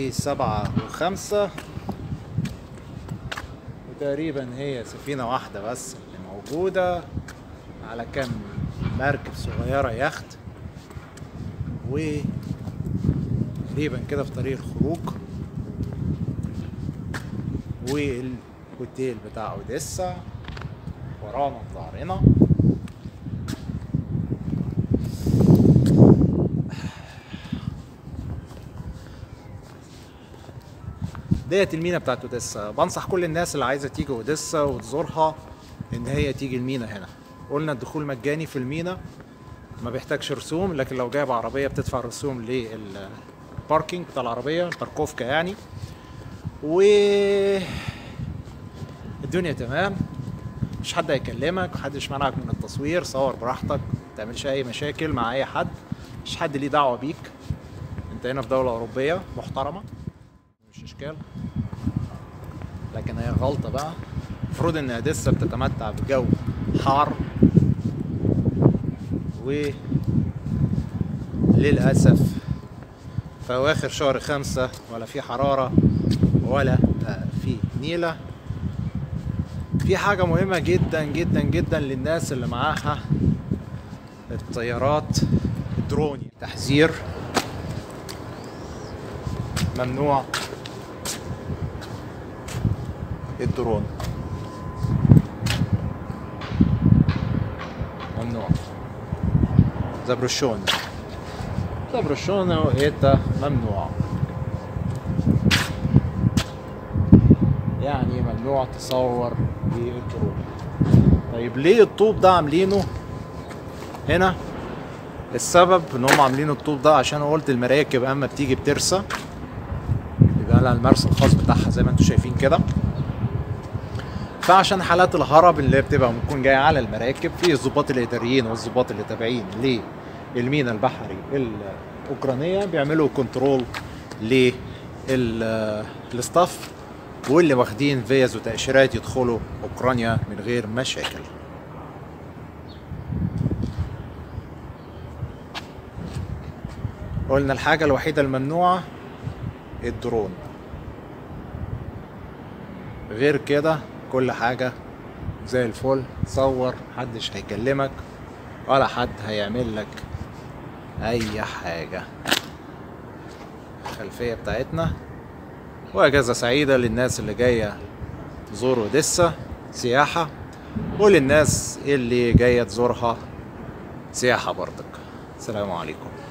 حوالي سبعة وخمسة وتقريبا هي سفينة واحدة بس اللي موجودة على كام مركب صغيرة يخت و تقريبا كده في طريق الخروج والهوتيل بتاع اوديسا ورانا في ظهرنا ديت المينا بتاعت اوديسا بنصح كل الناس اللي عايزه تيجي اوديسا وتزورها ان هي تيجي المينا هنا قلنا الدخول مجاني في المينا ما بيحتاجش رسوم لكن لو جايب عربيه بتدفع رسوم للباركينج بتاع العربيه الباركوفكا يعني و الدنيا تمام مش حد هيكلمك محدش منعك من التصوير صور براحتك متعملش اي مشاكل مع اي حد مش حد ليه دعوه بيك انت هنا في دوله اوروبيه محترمه مش اشكال لكن هي غلطه بقى المفروض ان اديسا بتتمتع بجو حار و للاسف في اواخر شهر خمسة ولا في حرارة ولا في نيلة في حاجة مهمة جدا جدا جدا للناس اللي معاها الطيارات الدروني تحذير ممنوع الدرون ممنوع Zabroscione Zabroscione وإيتا ممنوع يعني ممنوع تصور بالدرون طيب ليه الطوب ده عاملينه هنا السبب ان هم عاملين الطوب ده عشان قلت المراكب اما بتيجي بترسى بيبقى لها المرسى الخاص بتاعها زي ما انتم شايفين كده فعشان حالات الهرب اللي بتبقى ممكن جايه على المراكب في الضباط الاداريين والضباط اللي تابعين للمينا البحري الاوكرانيه بيعملوا كنترول للستاف واللي واخدين فيز وتاشيرات يدخلوا اوكرانيا من غير مشاكل قلنا الحاجه الوحيده الممنوعه الدرون غير كده كل حاجة زي الفل صور محدش هيكلمك ولا حد هيعمل لك اي حاجة الخلفية بتاعتنا واجازة سعيدة للناس اللي جاية تزور اوديسا سياحة وللناس اللي جاية تزورها سياحة برضك السلام عليكم